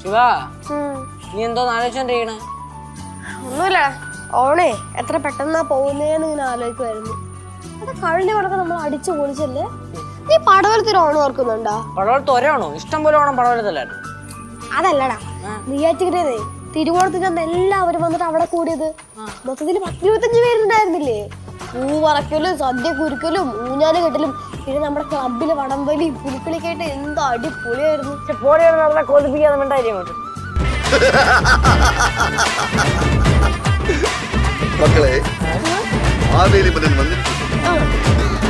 ശിവ നീ എന്തോ ആലോചിച്ചോണ്ടിരിക്കണേ ഒന്നുമില്ല ഓണേ എത്ര പെട്ടെന്നാ പോകുന്നേന്ന് ഇങ്ങനെ ആലോചിക്കുമായിരുന്നു അത് കഴിഞ്ഞ കണക്ക് നമ്മൾ അടിച്ചു പൊളിച്ചല്ലേ നീ പടവലത്തിൽ ഓണം ഓർക്കുന്നുണ്ടോ പടവലത്ത് ഒരാണോ ഇഷ്ടം പോലെ ഓണം പടവലത്തല്ലായിരുന്നു അതല്ലടാ നെയ്യാറ്റിക്കരേ തിരുവോണത്തിന് അന്ന് എല്ലാവരും വന്നിട്ട് അവിടെ കൂടിയത് മൊത്തത്തിൽ പത്തിരുപത്തഞ്ച് പേരുണ്ടായിരുന്നില്ലേ പൂ പറക്കലും സദ്യ കുരുക്കലും ഊഞ്ഞാല് കെട്ടലും പിന്നെ നമ്മുടെ ക്ലബില് വടംവലിയും പുലിക്കളിക്കായിട്ട് എന്ത് അടിപൊളിയായിരുന്നു പക്ഷെ പോടി നമ്മളെ കൊതിപ്പിക്കാതെ വേണ്ടായിരിക്കും അങ്ങോട്ട് മക്കളെ മാവേലി മലൻ വന്നിട്ടുണ്ട് ആ,